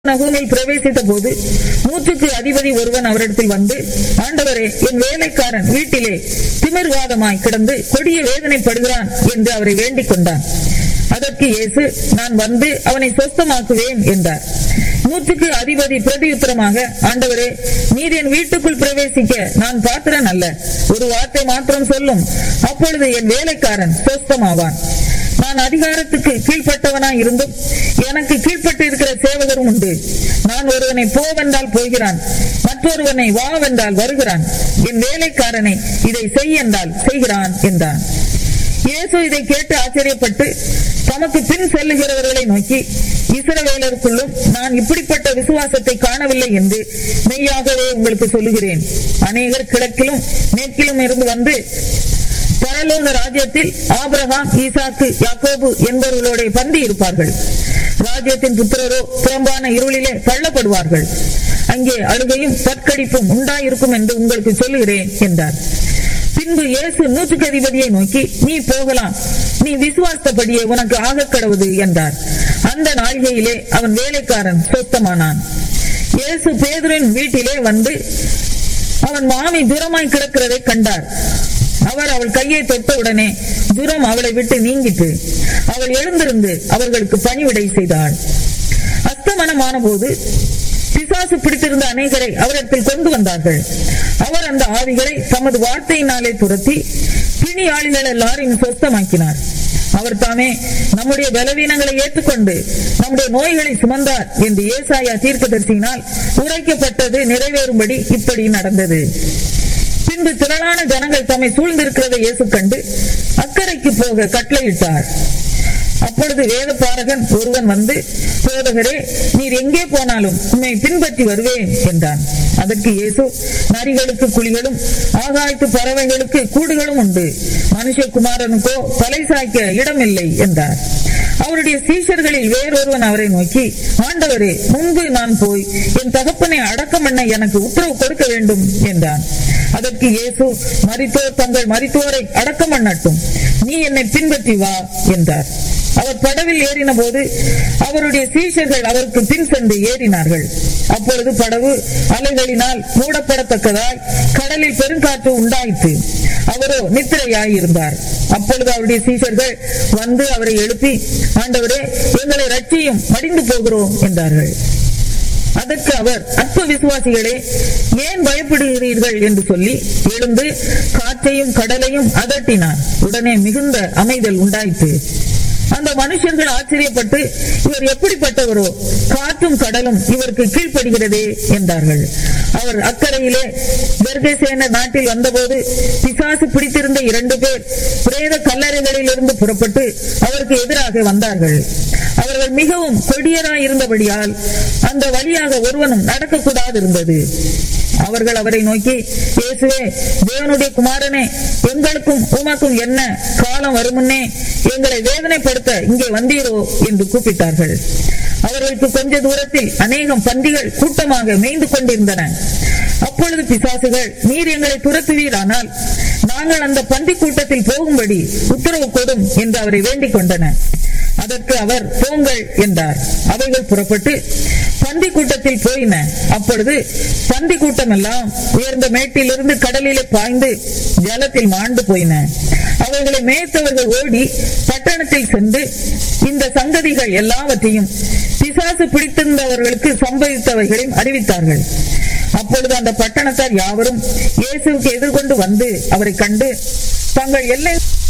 நகூமில் பிரவேசித்த போது நூற்றுக்கு அதிபதி ஒருவன் அவரிடத்தில் வந்து ஆண்டவரே என் வேலைக்காரன் வீட்டிலே திமிர்வாதமாய் கிடந்து கொடிய வேதனைப்படுகிறான் என்று அவரை வேண்டிக் கொண்டான் அதற்கு இயேசு நான் வந்து அவனை சொஸ்தமாக்குவேன் என்றார் நூற்றுக்கு அதிபதி பிரதியுத்தரமாக ஆண்டவரே நீர் என் வீட்டுக்குள் பிரவேசிக்க நான் பாத்திரன் அல்ல ஒரு வார்த்தை மாத்திரம் சொல்லும் அப்பொழுது என் வேலைக்காரன் சொஸ்தமாவான் நான் அதிகாரத்துக்கு கீழ்ப்பட்டவனாய் இருந்தும் எனக்கு கீழ்ப்பட்டு இருக்கிற சேவகரும் உண்டு நான் ஒருவனை போவென்றால் போகிறான் மற்றொருவனை வாவென்றால் வருகிறான் என் வேலைக்காரனை இதை செய் என்றால் செய்கிறான் என்றான் இயேசு இதை கேட்டு ஆச்சரியப்பட்டு தமக்கு பின் செல்லுகிறவர்களை நோக்கி இஸ்ரவேலருக்குள்ளும் நான் இப்படிப்பட்ட விசுவாசத்தை காணவில்லை என்று மெய்யாகவே உங்களுக்கு சொல்லுகிறேன் அநேகர் கிழக்கிலும் மேற்கிலும் இருந்து வந்து பரலோக ராஜ்யத்தில் ஆபிரகாம் ஈசாக்கு யாக்கோபு என்பவர்களோட பந்தி இருப்பார்கள் ராஜ்யத்தின் புத்திரரோ புறம்பான இருளிலே தள்ளப்படுவார்கள் அங்கே அழுகையும் பற்கடிப்பும் உண்டாயிருக்கும் என்று உங்களுக்கு சொல்லுகிறேன் என்றார் பின்பு இயேசு நூற்றுக்கு அதிபதியை நோக்கி நீ போகலாம் நீ விசுவாசப்படியே உனக்கு ஆகக் கடவுது என்றார் அந்த நாழிகையிலே அவன் வேலைக்காரன் சொத்தமானான் இயேசு பேதுரின் வீட்டிலே வந்து அவன் மாமி தூரமாய் கிடக்கிறதை கண்டார் அவர் அவள் கையை தொட்ட உடனே ஜுரம் அவளை விட்டு நீங்கிட்டு அவள் எழுந்திருந்து அவர்களுக்கு பணிவிடை செய்தாள் அஸ்தமனமான போது பிசாசு பிடித்திருந்த அநேகரை அவரிடத்தில் கொண்டு வந்தார்கள் அவர் அந்த ஆவிகளை தமது வார்த்தையினாலே துரத்தி பிணியாளிகள் எல்லாரையும் சொஸ்தமாக்கினார் அவர் தாமே நம்முடைய பலவீனங்களை ஏற்றுக்கொண்டு நம்முடைய நோய்களை சுமந்தார் என்று ஏசாயா தீர்க்கதரிசியினால் உரைக்கப்பட்டது நிறைவேறும்படி இப்படி நடந்தது பின்பு திரளான ஜனங்கள் தம்மை சூழ்ந்திருக்கிறதை இயேசு கண்டு அக்கறைக்கு போக கட்டளையிட்டார் அப்பொழுது வேத பாரகன் ஒருவன் வந்து போதகரே நீர் எங்கே போனாலும் உண்மை பின்பற்றி வருவேன் என்றான் அதற்கு இயேசு நரிகளுக்கு குழிகளும் ஆகாயத்து பறவைகளுக்கு கூடுகளும் உண்டு மனுஷகுமாரனுக்கோ தலை சாய்க்க இடமில்லை என்றார் அவருடைய சீஷர்களில் வேறொருவன் அவரை நோக்கி ஆண்டவரே முன்பு நான் போய் என் தகப்பனை அடக்கம் பண்ண எனக்கு உத்தரவு கொடுக்க வேண்டும் என்றான் அதற்கு இயேசு மரித்தோர் தங்கள் மரித்தோரை அடக்கம் பண்ணட்டும் நீ என்னை பின்பற்றி வா என்றார் அவர் படவில் ஏறின போது அவருடைய சீஷர்கள் அவருக்கு பின் சென்று ஏறினார்கள் அப்பொழுது படவு அலைகளினால் மூடப்படத்தக்கதாய் கடலில் பெருங்காற்று உண்டாயிற்று அவரோ நித்திரையாய் இருந்தார் அப்பொழுது அவருடைய சீஷர்கள் வந்து அவரை எழுப்பி ஆண்டவரே எங்களை ரட்சியும் மடிந்து போகிறோம் என்றார்கள் அதற்கு அவர் அற்ப விசுவாசிகளே ஏன் பயப்படுகிறீர்கள் என்று சொல்லி எழுந்து காற்றையும் கடலையும் அதட்டினார் உடனே மிகுந்த அமைதல் உண்டாயிற்று அந்த மனுஷர்கள் ஆச்சரியப்பட்டு இவர் எப்படிப்பட்டவரோ காற்றும் கடலும் இவருக்கு கீழ்ப்படுகிறதே என்றார்கள் அவர் அக்கறையிலே பெர்கசேன நாட்டில் வந்தபோது பிசாசு பிடித்திருந்த இரண்டு பேர் பிரேத கல்லறைகளில் இருந்து புறப்பட்டு அவருக்கு எதிராக வந்தார்கள் அவர்கள் மிகவும் கொடியராய் இருந்தபடியால் அந்த வழியாக ஒருவனும் நடக்கக்கூடாது இருந்தது அவர்கள் அவரை நோக்கி இயேசுவே தேவனுடைய குமாரனே எங்களுக்கும் உமக்கும் என்ன காலம் வருமுன்னே எங்களை வேதனைப்படுத்த இங்கே வந்தீரோ என்று கூப்பிட்டார்கள் அவர்களுக்கு கொஞ்ச தூரத்தில் அநேகம் பந்திகள் கூட்டமாக மேய்ந்து கொண்டிருந்தன அப்பொழுது பிசாசுகள் நீர் எங்களை துரத்துவீரானால் நாங்கள் அந்த பந்தி கூட்டத்தில் போகும்படி உத்தரவு கொடும் என்று அவரை வேண்டிக் கொண்டன அதற்கு அவர் போங்கள் என்றார் அவைகள் புறப்பட்டு பந்தி கூட்டத்தில் போயின அப்பொழுது பந்தி கூட்டம் எல்லாம் உயர்ந்த மேட்டிலிருந்து கடலிலே பாய்ந்து ஜலத்தில் மாண்டு போயின அவைகளை மேய்த்தவர்கள் ஓடி பட்டணத்தில் சென்று இந்த சங்கதிகள் எல்லாவற்றையும் பிசாசு பிடித்திருந்தவர்களுக்கு சம்பவித்தவைகளையும் அறிவித்தார்கள் அப்பொழுது அந்த பட்டணத்தார் யாவரும் இயேசுக்கு எதிர்கொண்டு வந்து அவரை கண்டு தங்கள் எல்லை